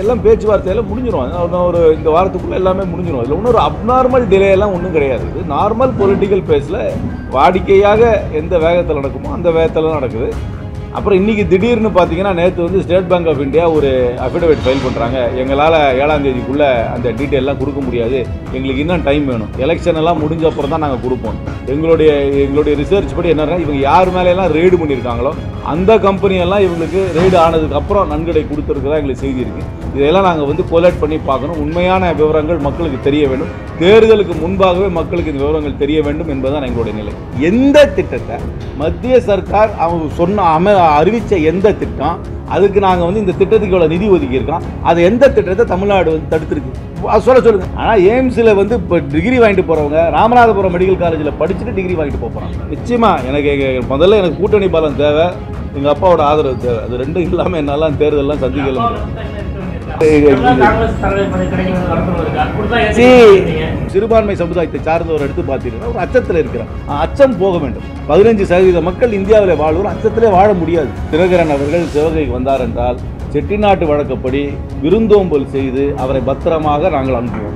எல்லாம் பேச்சுவார்த்தையில் முடிஞ்சிடும் இன்னும் ஒரு இந்த வாரத்துக்குள்ளே எல்லாமே முடிஞ்சிடும் இதில் ஒன்றும் ஒரு அப்நார்மல் டிலே எல்லாம் ஒன்றும் கிடையாது இது நார்மல் பொலிட்டிக்கல் பேஸில் வாடிக்கையாக எந்த வேகத்தில் நடக்குமோ அந்த வேகத்தில் நடக்குது அப்புறம் இன்றைக்கி திடீர்னு பார்த்தீங்கன்னா நேற்று வந்து ஸ்டேட் பேங்க் ஆஃப் இந்தியா ஒரு அஃபிடவிட் ஃபைல் பண்ணுறாங்க எங்களால் ஏழாம் தேதிக்குள்ளே அந்த டீட்டெயிலாம் கொடுக்க முடியாது எங்களுக்கு இன்னும் டைம் வேணும் எலெக்ஷன் எல்லாம் முடிஞ்ச அப்புறம் தான் நாங்கள் கொடுப்போம் எங்களுடைய எங்களுடைய ரிசர்ச் படி என்னன்னா இவங்க யார் மேலெல்லாம் ரெய்டு பண்ணியிருக்காங்களோ அந்த கம்பெனியெல்லாம் இவங்களுக்கு ரெய்டு ஆனதுக்கு அப்புறம் நன்கொடை கொடுத்துருக்கதா எங்களுக்கு செய்தி இருக்குது இதையெல்லாம் நாங்கள் வந்து கொலேட் பண்ணி பார்க்கணும் உண்மையான விவரங்கள் மக்களுக்கு தெரிய வேண்டும் தேர்தலுக்கு முன்பாகவே மக்களுக்கு இந்த விவரங்கள் தெரிய வேண்டும் என்பதுதான் எங்களுடைய நிலை எந்த திட்டத்தை மத்திய சர்க்கார் அவங்க சொன்ன அம அறிவித்த எந்த திட்டம் அதுக்கு நாங்கள் வந்து இந்த திட்டத்துக்கு இவ்வளோ நிதி ஒதுக்கியிருக்கோம் அது எந்த திட்டத்தை தமிழ்நாடு வந்து தடுத்துருக்கு அது சொல்ல சொல்லுங்க ஆனால் எய்ம்ஸில் வந்து இப்போ டிகிரி வாங்கிட்டு போகிறவங்க ராமநாதபுரம் மெடிக்கல் காலேஜில் படிச்சுட்டு டிகிரி வாங்கிட்டு போக போகிறாங்க நிச்சயமாக எனக்கு எங்க- முதல்ல எனக்கு கூட்டணி பலம் தேவை எங்கள் அப்பாவோட ஆதரவு தேவை அது ரெண்டும் இல்லாமல் என்னாலாம் தேர்தலெல்லாம் சந்திக்கல முடியாது காங்கிரஸ் தலைவர் கிடைக்கிறது நடத்துவதற்கு அப்படிதான் சி ஏத்துக்கிட்டீங்க. சிறுபான்மை சமுதாயத்தை சார்ந்தவர் எடுத்து பார்த்தீங்கன்னா ஒரு அச்சத்தில் இருக்கிறான் அச்சம் போக வேண்டும் பதினஞ்சு சதவீத மக்கள் இந்தியாவில் வாழ்வோர் அச்சத்திலே வாழ முடியாது தினகரன் அவர்கள் சிவகைக்கு வந்தார் என்றால் செட்டிநாட்டு வழக்கப்படி விருந்தோம்பல் செய்து அவரை பத்திரமாக நாங்கள் அனுப்புவோம்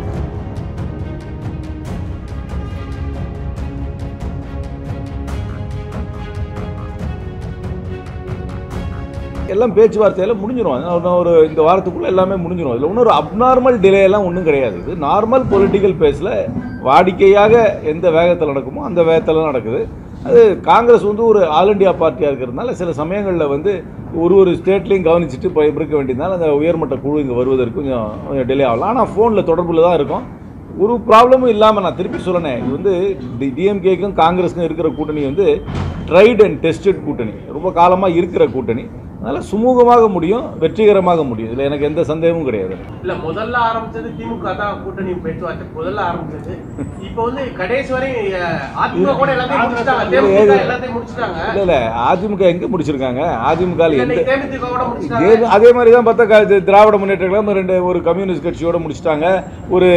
எல்லாம் பேச்சுவார்த்தையில் முடிஞ்சிடும் இன்னும் ஒரு இந்த வாரத்துக்குள்ளே எல்லாமே முடிஞ்சிடும் இதில் ஒன்றும் ஒரு அப்நார்மல் டிலே எல்லாம் ஒன்றும் கிடையாது இது நார்மல் பொலிட்டிக்கல் பேஸில் வாடிக்கையாக எந்த வேகத்தில் நடக்குமோ அந்த வேகத்தில் நடக்குது அது காங்கிரஸ் வந்து ஒரு ஆல் இண்டியா பார்ட்டியாக இருக்கிறதுனால சில சமயங்களில் வந்து ஒரு ஒரு ஸ்டேட்லையும் கவனிச்சுட்டு போய் இருக்க வேண்டியதுனால அந்த உயர்மட்ட குழு இங்கே வருவதற்கு கொஞ்சம் கொஞ்சம் டிலே ஆகலாம் ஆனால் ஃபோனில் தொடர்பில் தான் இருக்கும் ஒரு ப்ராப்ளமும் இல்லாமல் நான் திருப்பி சொல்லணேன் இது வந்து டி டிஎம்கேக்கும் காங்கிரஸுக்கும் இருக்கிற கூட்டணி வந்து ட்ரைட் அண்ட் டெஸ்டட் கூட்டணி ரொம்ப காலமாக இருக்கிற கூட்டணி அதனால் சுமூகமாக முடியும் வெற்றிகரமாக முடியும் இதில் எனக்கு எந்த சந்தேகமும் கிடையாது இல்ல முதல்ல ஆரம்பிச்சது திமுக தான் கூட்டணி பேச்சுவார்த்தை முதல்ல ஆரம்பிச்சது இப்போ வந்து கடைசி வரை அஹ், அதிமுக கூட எல்லாத்தையும் முடிச்சிட்டாங்க தேமுதிக எல்லாத்தையும் முடிச்சிட்டாங்க இல்லை இல்லை அதிமுக எங்கே முடிச்சிருக்காங்க அதிமுக எந்த இன்னைக்கு தேமுதிக கூட முடிச்சிட்டாங்க இதே- அதே மாதிரி தான் பார்த்தா க- திராவிட முன்னேற்ற கழகம் ரெண்டு ஒரு கம்யூனிஸ்ட் கட்சியோட முடிச்சிட்டாங்க ஒரு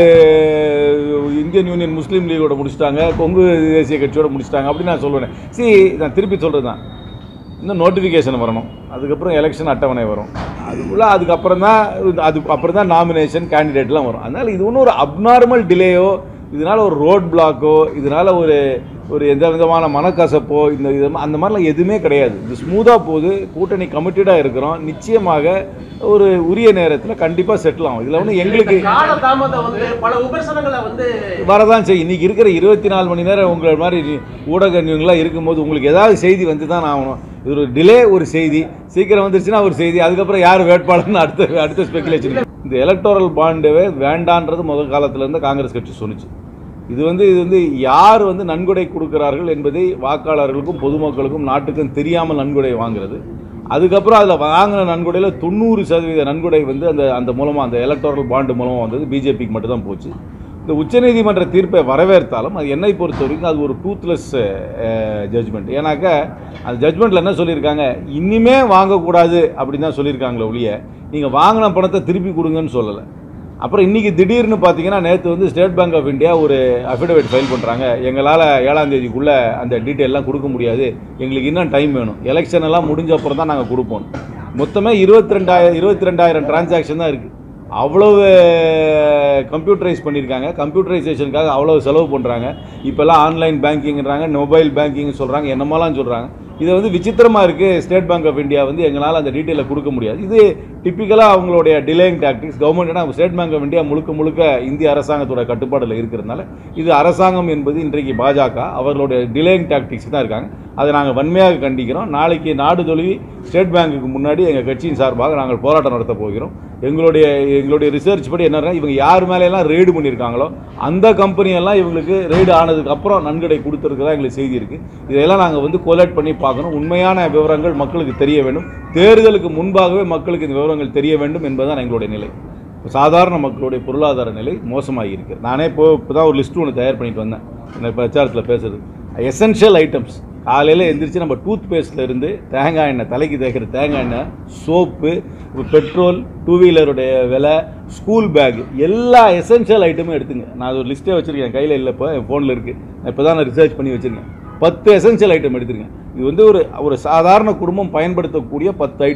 இந்தியன் யூனியன் முஸ்லீம் லீகோட முடிச்சிட்டாங்க கொங்கு தேசிய கட்சியோட முடிச்சிட்டாங்க அப்படின்னு நான் சொல்லுவேன் சரி நான் திருப்பி சொல்கிறது தான் இன்னும் நோட்டிஃபிகேஷன் வரணும் அதுக்கப்புறம் எலெக்ஷன் அட்டவணை வரும் அதுக்குள்ளே அதுக்கப்புறம் தான் அது அப்புறம் தான் நாமினேஷன் கேண்டிடேட்லாம் வரும் அதனால் இது ஒன்றும் ஒரு அப்நார்மல் டிலேயோ இதனால் ஒரு ரோட் பிளாக்கோ இதனால் ஒரு ஒரு எந்த விதமான மனக்கசப்போ இந்த இது அந்த மாதிரிலாம் எதுவுமே கிடையாது இது ஸ்மூத்தாக போகுது கூட்டணி கமிட்டடாக இருக்கிறோம் நிச்சயமாக ஒரு உரிய நேரத்தில் கண்டிப்பாக செட்டில் ஆகும் இதில் வந்து எங்களுக்கு கால தாமதம் வந்து பல விமர்சனங்களை வந்து வரதான் செய்யும் இன்னைக்கு இருக்கிற இருபத்தி நாலு மணி நேரம் உங்களை மாதிரி ஊடக நியூங்களாக இருக்கும்போது உங்களுக்கு ஏதாவது செய்தி வந்து தான் ஆகணும் இது ஒரு டிலே ஒரு செய்தி சீக்கிரம் வந்துருச்சுன்னா ஒரு செய்தி அதுக்கப்புறம் யார் வேட்பாளர்னு அடுத்த அடுத்த ஸ்பெகுலேஷன் இந்த எலக்டோரல் பாண்டவே வேண்டான்றது முதல் காலத்துல இருந்து காங்கிரஸ் கட்சி சொன்னுச்சு இது வந்து இது வந்து யார் வந்து நன்கொடை கொடுக்கிறார்கள் என்பதை வாக்காளர்களுக்கும் பொதுமக்களுக்கும் நாட்டுக்கும் தெரியாமல் நன்கொடை வாங்குறது அதுக்கப்புறம் அதில் வாங்கின நன்கொடையில் தொண்ணூறு சதவீத நன்கொடை வந்து அந்த அந்த மூலமாக அந்த எலக்டோரல் பாண்டு மூலமாக வந்தது பிஜேபிக்கு மட்டும்தான் போச்சு இந்த உச்சநீதிமன்ற தீர்ப்பை வரவேற்றாலும் அது என்னை பொறுத்த வரைக்கும் அது ஒரு டூத்லெஸ் ஜட்ஜ்மெண்ட் ஏன்னாக்கா அந்த ஜட்ஜ்மெண்ட்டில் என்ன சொல்லியிருக்காங்க இனிமே வாங்கக்கூடாது அப்படின்னு தான் சொல்லியிருக்காங்களே ஒழிய நீங்கள் வாங்கின பணத்தை திருப்பி கொடுங்கன்னு சொல்லலை அப்புறம் இன்றைக்கி திடீர்னு பார்த்தீங்கன்னா நேற்று வந்து ஸ்டேட் பேங்க் ஆஃப் இந்தியா ஒரு அஃபிடவிட் ஃபைல் பண்ணுறாங்க எங்களால் ஏழாம் தேதிக்குள்ளே அந்த டீட்டெயிலாம் கொடுக்க முடியாது எங்களுக்கு இன்னும் டைம் வேணும் எலெக்ஷன் எல்லாம் முடிஞ்ச அப்புறம் தான் நாங்கள் கொடுப்போம் மொத்தமே இருபத்தி ரெண்டாயிரம் இருபத்தி ரெண்டாயிரம் டிரான்சாக்ஷன் தான் இருக்குது அவ்வளவு கம்ப்யூட்டரைஸ் பண்ணியிருக்காங்க கம்ப்யூட்டரைசேஷனுக்காக அவ்வளவு செலவு பண்ணுறாங்க இப்போல்லாம் ஆன்லைன் பேங்கிங்கிறாங்க மொபைல் பேங்கிங் சொல்கிறாங்க என்னமெல்லாம் சொல்கிறாங்க இது வந்து விசித்திரமாக இருக்குது ஸ்டேட் பேங்க் ஆஃப் இந்தியா வந்து எங்களால் அந்த டீட்டெயிலை கொடுக்க முடியாது இது டிப்பிக்கலாக அவங்களுடைய delaying tactics government State Bank of India முழுக்க முழுக்க இந்திய அரசாங்கத்தோட கட்டுப்பாடில் இருக்கிறதுனால இது அரசாங்கம் என்பது இன்றைக்கு பாஜக அவர்களுடைய டிலேயிங் டாக்டிக்ஸ் தான் இருக்காங்க அதை நாங்கள் வன்மையாக கண்டிக்கிறோம் நாளைக்கு நாடு தொழுவி ஸ்டேட் பேங்குக்கு முன்னாடி எங்கள் கட்சியின் சார்பாக நாங்கள் போராட்டம் நடத்த போகிறோம் எங்களுடைய எங்களுடைய ரிசர்ச் படி என்னன்னா இவங்க யார் மேலெல்லாம் ரெய்டு பண்ணியிருக்காங்களோ அந்த கம்பெனியெல்லாம் இவங்களுக்கு ரெய்டு ஆனதுக்கு அப்புறம் நன்கொடை கொடுத்துருக்கதா எங்களுக்கு செய்தி இருக்குது இதையெல்லாம் நாங்கள் வந்து கொலேட் பண்ணி பார்க்கணும் உண்மையான விவரங்கள் மக்களுக்கு தெரிய வேண்டும் தேர்தலுக்கு முன்பாகவே மக்களுக்கு இந்த விவரங்கள் தெரிய வேண்டும் என்பதுதான் எங்களுடைய நிலை சாதாரண மக்களுடைய பொருளாதார நிலை மோசமாகி இருக்கு நானே இப்போ இப்போ தான் ஒரு லிஸ்ட் ஒன்று தயார் பண்ணிட்டு வந்தேன் என்ன பிரச்சாரத்தில் பேசுறது எசென்ஷியல் ஐட்டம்ஸ் காலையில் எந்திரிச்சு நம்ம டூத் பேஸ்ட்ல இருந்து தேங்காய் எண்ணெய் தலைக்கு தேய்க்கிற தேங்காய் எண்ணெய் சோப்பு பெட்ரோல் டூ வீலருடைய விலை ஸ்கூல் பேக் எல்லா எசென்ஷியல் ஐட்டமும் எடுத்துங்க நான் அது ஒரு லிஸ்ட்டே வச்சுருக்கேன் கையில் இல்லை இப்போ என் ஃபோனில் இருக்குது இப்போ தான் நான் ரிசர்ச் பண்ணி வச்சுருக்கேன் பத்து எசென்ஷியல் ஐட்டம் எடுத்துருங்க இது வந்து ஒரு ஒரு சாதாரண குடும்பம் பயன்படுத்தக்கூடிய பத்து ஐட்டம்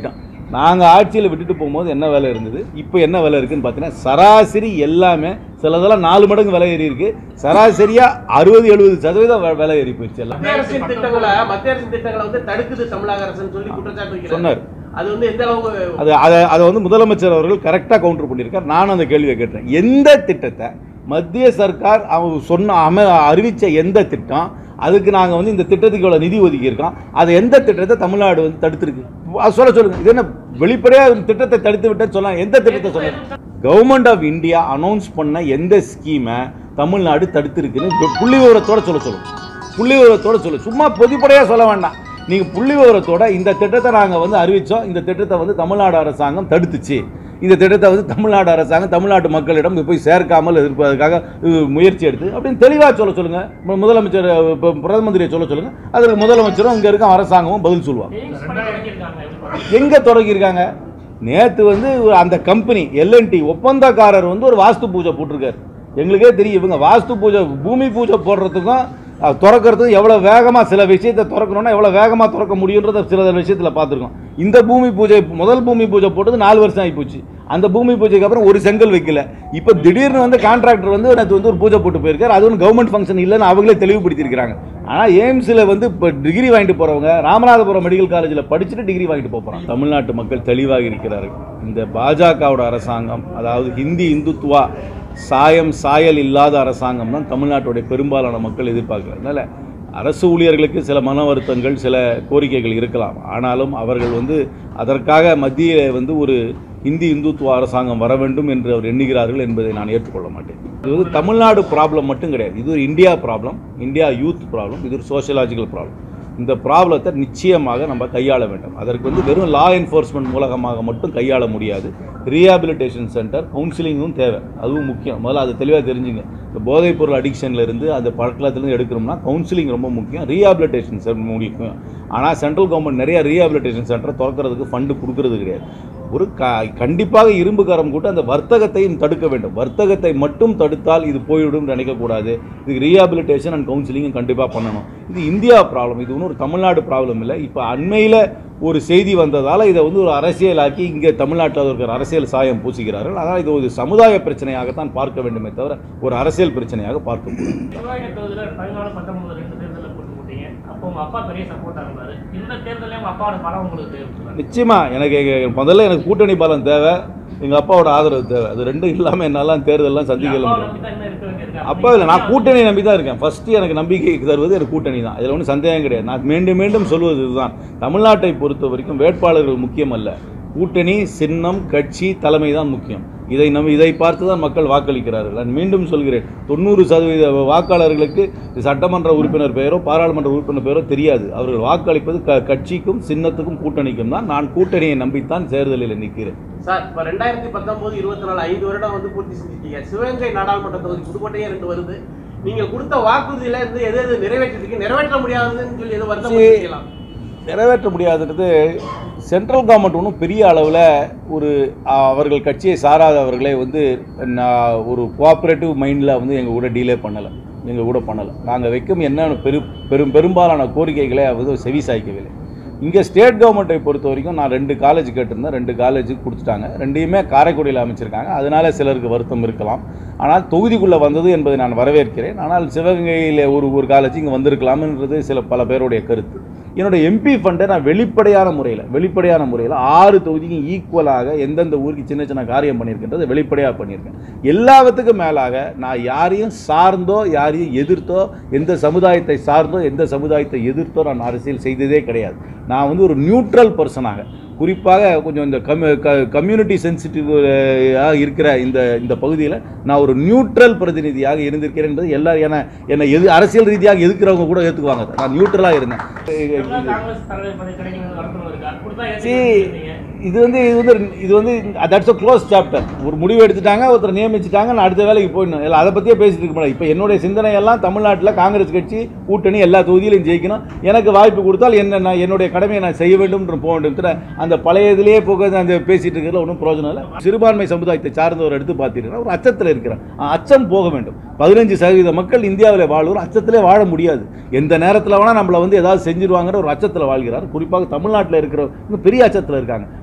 நாங்கள் ஆட்சியில் விட்டுட்டு போகும்போது என்ன விலை இருந்தது இப்போ என்ன விலை இருக்குன்னு பார்த்தீங்கன்னா சராசரி எல்லாமே சிலதெல்லாம் நாலு மடங்கு விலை ஏறி இருக்கு சராசரியாக அறுபது எழுபது சதவீதம் வ- விலை ஏறி போயிடுச்சு எல்லாம் மத்திய அரசின் திட்டங்களை மத்திய அரசின் திட்டங்களை வந்து தடுக்குது தமிழக அரசுன்னு சொல்லி குற்றச்சாட்டு வைக்கிறாங்க சொன்னார் அது வந்து எந்த அளவுக்கு அது அதை அதை வந்து முதலமைச்சர் அவர்கள் கரெக்டாக கவுண்டர் பண்ணியிருக்கார் நானும் அந்த கேள்வியை கேட்டேன் எந்த திட்டத்தை மத்திய சர்க்கார் அவங்க சொன்ன அம அறிவித்த எந்த திட்டம் அதுக்கு நாங்கள் வந்து இந்த திட்டத்துக்கு இவ்வளோ நிதி ஒதுக்கியிருக்கோம் அது எந்த திட்டத்தை தமிழ்நாடு வந்து தடுத்துருக்கு அது சொல்ல சொல்லுங்க இது என்ன வெளிப்படையாக திட்டத்தை தடுத்து விட்டேன்னு சொல்லலாம் எந்த திட்டத்தை சொல்லுங்க கவர்மெண்ட் ஆஃப் இந்தியா அனௌன்ஸ் பண்ண எந்த ஸ்கீமை தமிழ்நாடு தடுத்திருக்குன்னு புள்ளி விவரத்தோட சொல்ல சொல்லுங்க புள்ளி விவரத்தோட சொல்லு சும்மா பொதுப்படையாக சொல்ல வேண்டாம் நீங்கள் புள்ளி விவரத்தோட இந்த திட்டத்தை நாங்கள் வந்து அறிவித்தோம் இந்த திட்டத்தை வந்து தமிழ்நாடு அரசாங்கம் தடுத்துச்சு இந்த திட்டத்தை வந்து தமிழ்நாடு அரசாங்கம் தமிழ்நாட்டு மக்களிடம் போய் சேர்க்காமல் இருப்பதற்காக அஹ், முயற்சி எடுத்து அப்படின்னு தெளிவாக சொல்ல சொல்லுங்கள் மு- முதலமைச்சர் அஹ், இப்போ பிரதம மந்திரியை சொல்ல சொல்லுங்கள் அதற்கு முதலமைச்சரும் இங்கே இருக்க அரசாங்கமும் பதில் சொல்லுவாங்க எய்ம்ஸ் பண்ணி தொடங்கியிருக்காங்க எப்படி எங்கே தொடங்கியிருக்காங்க நேற்று வந்து ஒரு அந்த கம்பெனி எல்என்டி ஒப்பந்தக்காரர் வந்து ஒரு வாஸ்து பூஜை போட்டிருக்காரு எங்களுக்கே தெரியும் இவங்க வாஸ்து பூஜை பூமி பூஜை போடுறதுக்கும் அஹ், திறக்கறதுக்கும் எவ்வளோ வேகமாக சில விஷயத்தை திறக்கணும்னா எவ்வளோ வேகமாக திறக்க முடியுன்றத சில விஷயத்தில் பார்த்துருக்கோம் இந்த பூமி பூஜை முதல் பூமி பூஜை போட்டது நாலு வருஷம் ஆகிப்போச்சு அந்த பூமி பூஜைக்கு அப்புறம் ஒரு செங்கல் வைக்கல இப்போ திடீர்னு வந்து கான்ட்ராக்டர் வந்து நேற்று வந்து ஒரு பூஜை போட்டு போயிருக்காரு அது ஒன்றும் கவர்மெண்ட் ஃபங்க்ஷன் இல்லைன்னு அவங்களே தெளிவுபடுத்தியிருக்காங்க ஆனால் எய்ம்ஸில் வந்து இப்போ டிகிரி வாங்கிட்டு போகிறவங்க ராமநாதபுரம் மெடிக்கல் காலேஜில் படிச்சுட்டு டிகிரி வாங்கிட்டு போக போகிறாங்க தமிழ்நாட்டு மக்கள் தெளிவாக இருக்கிறார்கள் இந்த பாஜகவோட அரசாங்கம் அதாவது ஹிந்தி இந்துத்துவா சாயம் சாயல் இல்லாத அரசாங்கம் தான் தமிழ்நாட்டுடைய பெரும்பாலான மக்கள் எதிர்பார்க்கிறாங்க அதனால் அரசு ஊழியர்களுக்கு சில மன வருத்தங்கள் சில கோரிக்கைகள் இருக்கலாம் ஆனாலும் அவர்கள் வந்து அதற்காக மத்தியில் வந்து ஒரு இந்தி இந்துத்துவ அரசாங்கம் வர வேண்டும் என்று அவர் எண்ணுகிறார்கள் என்பதை நான் ஏற்றுக்கொள்ள மாட்டேன் இது வந்து தமிழ்நாடு ப்ராப்ளம் மட்டும் கிடையாது இது ஒரு India problem India youth problem இது ஒரு சோஷியலாஜிக்கல் ப்ராப்ளம் இந்த ப்ராப்ளத்தை நிச்சயமாக நம்ம கையாள வேண்டும் அதற்கு வந்து வெறும் லா என்ஃபோர்ஸ்மெண்ட் மூலமாக மட்டும் கையாள முடியாது ரீஹாபிலிட்டேஷன் சென்டர் கவுன்சிலிங்கும் தேவை அதுவும் முக்கியம் முதல்ல அதை தெளிவாக தெரிஞ்சுங்க இந்த போதைப் பொருள் அடிக்ஷன்ல இருந்து அந்த பழக்கத்துலேருந்து எடுக்கணும்னா கவுன்சிலிங் ரொம்ப முக்கியம் ரீஹாபிலிட்டேஷன் சென்டர் முக்கியம் ஆனால் சென்ட்ரல் கவர்மெண்ட் நிறைய ரீஹாபிலிட்டேஷன் சென்டரை திறக்கிறதுக்கு ஃபண்டு கொடுக்கறது கிடையாது ஒரு க கண்டிப்பாக இரும்பு கரம் கூட்டு அந்த வர்த்தகத்தையும் தடுக்க வேண்டும் வர்த்தகத்தை மட்டும் தடுத்தால் இது போய்விடும் நினைக்கக்கூடாது இதுக்கு ரீஹாபிலிட்டேஷன் அண்ட் கவுன்சிலிங்கும் கண்டிப்பாக பண்ணணும் இது இந்தியா ப்ராப்ளம் இது ஒன்றும் ஒரு தமிழ்நாடு ப்ராப்ளம் இல்லை இப்போ அண்மையில் ஒரு செய்தி வந்ததால் இதை வந்து ஒரு அரசியலாக்கி இங்கே தமிழ்நாட்டில் இருக்கிற அரசியல் சாயம் பூசுகிறார்கள் அதனால் இது ஒரு சமுதாய பிரச்சனையாகத்தான் பார்க்க வேண்டுமே தவிர ஒரு அரசியல் பிரச்சனையாக பார்க்கக்கூடாது நிர்வாக தேர்தலில் பதினாலு பத்தொன்பது ரெண்டு தேர்தலில் போட்டு போட்டீங்க அப்போ உங்க அப்பா பெரிய சப்போர்ட்டாக இருந்தாரு இந்த தேர்தலையும் உங்க அப்பாவோட பலம் உங்களுக்கு தேவைப்படுது நிச்சயமா எனக்கு எங்க- முதல்ல எனக்கு கூட்டணி பலம் தேவை எங்கள் அப்பாவோட ஆதரவு தேவை அது ரெண்டும் இல்லாமல் என்னாலாம் தேர்தலெல்லாம் சந்திக்கல அப்பாவை முடியாது நம்பி தான் இன்னும் இருக்க வேண்டியிருக்கு அப்போ இல்லை நான் கூட்டணி நம்பி தான் இருக்கேன் ஃபஸ்ட்டு எனக்கு நம்பிக்கை தருவது எனக்கு கூட்டணி தான் இதில் ஒன்றும் சந்தேகம் கிடையாது நான் மீண்டும் மீண்டும் சொல்வது இதுதான் தமிழ்நாட்டை பொறுத்த வரைக்கும் வேட்பாளர்கள் முக்கியம் அல்ல கூட்டணி சின்னம் கட்சி தலைமை தான் முக்கியம் இதை நம் இதை பார்த்து தான் மக்கள் வாக்களிக்கிறார்கள் நான் மீண்டும் சொல்கிறேன் தொண்ணூறு சதவீத வாக்காளர்களுக்கு சட்டமன்ற உறுப்பினர் பெயரோ பாராளுமன்ற உறுப்பினர் பெயரோ தெரியாது அவர்கள் வாக்களிப்பது க கட்சிக்கும் சின்னத்துக்கும் கூட்டணிக்கும் தான் நான் கூட்டணியை நம்பித்தான் தேர்தலில் நிற்கிறேன் சார் இப்ப ரெண்டாயிரத்தி பத்தொன்பது இருபத்தி நாலு ஐந்து வருடம் வந்து பூர்த்தி செஞ்சிட்டீங்க சிவகங்கை நாடாளுமன்ற தொகுதி புதுக்கோட்டையே ரெண்டு வருது நீங்கள் கொடுத்த வாக்குறுதியில இருந்து எது எது நிறைவேற்றிருக்கு நிறைவேற்ற முடியாதுன்னு சொல்லி எது வருத்தம் நிறைவேற்ற முடியாதுன்றது சென்ட்ரல் கவர்மெண்ட் ஒன்றும் பெரிய அளவில் ஒரு ஆ, அவர்கள் கட்சியை சாராதவர்களை வந்து நான் ஒரு கோஆப்ரேட்டிவ் மைண்டில் வந்து எங்கள் கூட டீலே பண்ணலை எங்கள் கூட பண்ணலை நாங்கள் வைக்கும் என்ன பெரு பெரும் பெரும்பாலான கோரிக்கைகளை வந்து செவி சாய்க்கவில்லை இங்கே ஸ்டேட் கவர்மெண்ட்டை பொறுத்த வரைக்கும் நான் ரெண்டு காலேஜ் கேட்டிருந்தேன் ரெண்டு காலேஜுக்கு கொடுத்துட்டாங்க ரெண்டையுமே காரைக்குடியில் அமைச்சிருக்காங்க அதனால சிலருக்கு வருத்தம் இருக்கலாம் ஆனால் தொகுதிக்குள்ளே வந்தது என்பதை நான் வரவேற்கிறேன் ஆனால் சிவகங்கையில் ஒரு ஒரு காலேஜ் இங்கே வந்திருக்கலாம்ன்றது சில பல பேருடைய கருத்து என்னோட எம்பி ஃபண்டை நான் வெளிப்படையான முறையில் வெளிப்படையான முறையில் ஆறு தொகுதிக்கும் ஈக்குவலாக எந்தெந்த ஊருக்கு சின்ன சின்ன காரியம் பண்ணியிருக்கின்றதை வெளிப்படையாக பண்ணியிருக்கேன் எல்லாத்துக்கும் மேலாக நான் யாரையும் சார்ந்தோ யாரையும் எதிர்த்தோ எந்த சமுதாயத்தை சார்ந்தோ எந்த சமுதாயத்தை எதிர்த்தோ நான் அரசியல் செய்ததே கிடையாது நான் வந்து ஒரு நியூட்ரல் பர்சனாக குறிப்பாக கொஞ்சம் இந்த கம்யூ கம்யூனிட்டி சென்சிட்டிவ் இருக்கிற இந்த இந்த பகுதியில் நான் ஒரு நியூட்ரல் பிரதிநிதியாக இருந்திருக்கிறேன் என்பது எல்லாரும் என்ன என்னை எது அரசியல் ரீதியாக எதிர்க்கிறவங்க கூட ஏற்றுக்குவாங்க நான் நியூட்ரலாக இருந்தேன் எல்லாம் காங்கிரஸ் தலைவர் பதவி கிடைக்கும் வரணும் இருக்கு அது கொடுத்தா See, ஏற்றுக்கிறீங்க இது வந்து இது வந்து இது வந்து தட்ஸ் அ க்ளோஸ் சாப்டர் ஒரு முடிவு எடுத்துட்டாங்க ஒருத்தர் நியமிச்சுட்டாங்க நான் அடுத்த வேலைக்கு போயிடணும் இல்லை அதை பற்றியே பேசிட்டு இருக்க முடியாது இப்போ என்னுடைய சிந்தனை எல்லாம் தமிழ்நாட்டில் காங்கிரஸ் கட்சி கூட்டணி எல்லா தொகுதியிலும் ஜெயிக்கணும் எனக்கு வாய்ப்பு கொடுத்தால் என்ன நான் என்னுடைய கடமையை நான் செய்ய வேண்டும் போக வேண்டும் தவிர அந்த பழைய இதிலேயே போக அந்த பேசிட்டு இருக்கிறதுல ஒன்றும் பிரயோஜனம் இல்லை சிறுபான்மை சமுதாயத்தை சார்ந்தவர் எடுத்து பார்த்தீங்கன்னா ஒரு அச்சத்தில் இருக்கிறான் அச்சம் போக வேண்டும் பதினஞ்சு சதவீத மக்கள் இந்தியாவில் வாழ்வோர் அச்சத்திலே வாழ முடியாது எந்த நேரத்தில் வேணால் நம்மளை வந்து ஏதாவது செஞ்சிருவாங்கிற ஒரு அச்சத்தில் வாழ்கிறார் குறிப்பாக தமிழ்நாட்டில் இருக்கிற பெரிய அச்சத்தில் இருக்காங்க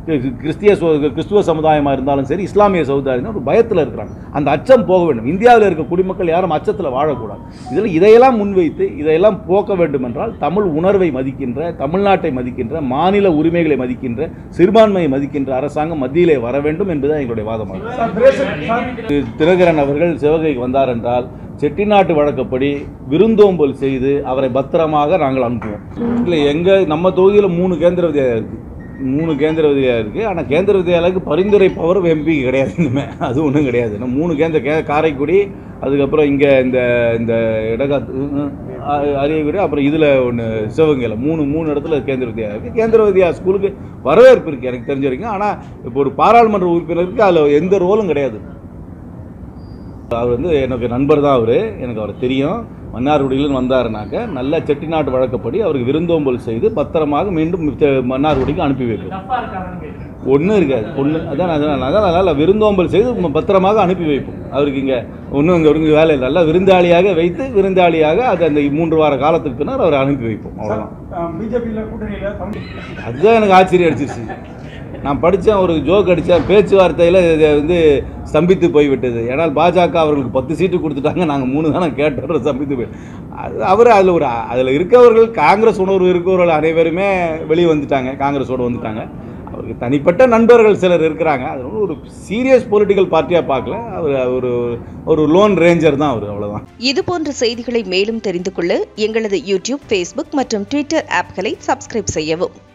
கி- கிறிஸ்திய சு- கிறிஸ்துவ சமுதாயமாக இருந்தாலும் சரி இஸ்லாமிய சமுதாயம் ஒரு பயத்தில் இருக்கிறாங்க அந்த அச்சம் போக வேண்டும் இந்தியாவில் இருக்க குடிமக்கள் யாரும் அச்சத்தில் வாழக்கூடாது இதில் இதையெல்லாம் முன்வைத்து இதையெல்லாம் போக்க வேண்டும் என்றால் தமிழ் உணர்வை மதிக்கின்ற தமிழ்நாட்டை மதிக்கின்ற மாநில உரிமைகளை மதிக்கின்ற சிறுபான்மையை மதிக்கின்ற அரசாங்கம் மத்தியிலே வர வேண்டும் என்பதுதான் எங்களுடைய வாதமாகும் சார் பிரேசன் சார் தினகரன் அவர்கள் சிவகைக்கு வந்தார் என்றால் செட்டிநாட்டு வழக்கப்படி விருந்தோம்பல் செய்து அவரை பத்திரமாக நாங்கள் அனுப்புவோம் இல்லை எங்கள் நம்ம தொகுதியில் மூணு கேந்திர வித்யாலயா இருக்குது மூணு கேந்திர வித்யாலயா இருக்குது ஆனால் கேந்திர வித்யாலயாவுக்கு பரிந்துரை பவர் எம்பி கிடையாது இனிமே அது ஒன்றும் கிடையாது நம்ம மூணு கேந்திர கே காரைக்குடி அதுக்கப்புறம் இங்கே இந்த இந்த இடகாத்து அரியக்குடி அப்புறம் இதில் ஒன்று சிவகங்கையில் மூணு மூணு இடத்துல கேந்திர வித்யா இருக்குது கேந்திர வித்யா ஸ்கூலுக்கு வரவேற்பு இருக்குது எனக்கு தெரிஞ்ச வரைக்கும் ஆனால் இப்போ ஒரு பாராளுமன்ற உறுப்பினருக்கு அதில் எந்த ரோலும் கிடையாது அவர் வந்து எனக்கு நண்பர் தான் அவர் எனக்கு அவர் தெரியும் மன்னார்குடியிலும் வந்தாருனாக்க நல்ல செட்டிநாட்டு வழக்கப்படி அவருக்கு விருந்தோம்பல் செய்து பத்திரமாக மீண்டும் தெ- மன்னார்குடிக்கு அனுப்பி வைப்போம் டஃப்பா இருக்காங்கன்னு கேட்குறேன் ஒன்றும் இருக்காது ஒன்று அதான் அதான் அதான் நல்லா விருந்தோம்பல் செய்து ம- பத்திரமாக அனுப்பி வைப்போம் அவருக்கு இங்கே ஒன்றும் இங்கே ஒரு வேலை இல்லை நல்லா விருந்தாளியாக வைத்து விருந்தாளியாக அது அந்த மூன்று வார காலத்துக்கு பின்னர் அவரை அனுப்பி வைப்போம் அவ்வளோதான் பிஜேபியில் கூட்டணியில் தமிழ் அதுதான் எனக்கு ஆச்சரியம் அடிச்சிருச்சு நான் படித்தேன் ஒரு ஜோக் அடித்தேன் பேச்சுவார்த்தையில் இது வந்து ஸ்தம்பித்து போய்விட்டது ஏன்னால் பாஜக அவர்களுக்கு பத்து சீட்டு கொடுத்துட்டாங்க நாங்கள் மூணு தானே கேட்டோம் ஸ்தம்பித்து போய் அது அவர் அதில் ஒரு அதில் இருக்கவர்கள் காங்கிரஸ் உணர்வு இருக்கவர்கள் அனைவருமே வெளியே வந்துட்டாங்க காங்கிரஸோடு வந்துட்டாங்க அவருக்கு தனிப்பட்ட நண்பர்கள் சிலர் இருக்கிறாங்க அது ஒண்ணும் ஒரு சீரியஸ் பொலிட்டிக்கல் பார்ட்டியாக பார்க்கல அவர் ஒரு ஒரு லோன் ரேஞ்சர் தான் அவர் அவ்வளோதான் இது போன்ற செய்திகளை மேலும் தெரிந்து கொள்ள எங்களது யூடியூப் ஃபேஸ்புக் மற்றும் ட்விட்டர் ஆப்களை சப்ஸ்கிரைப் செய்யவும்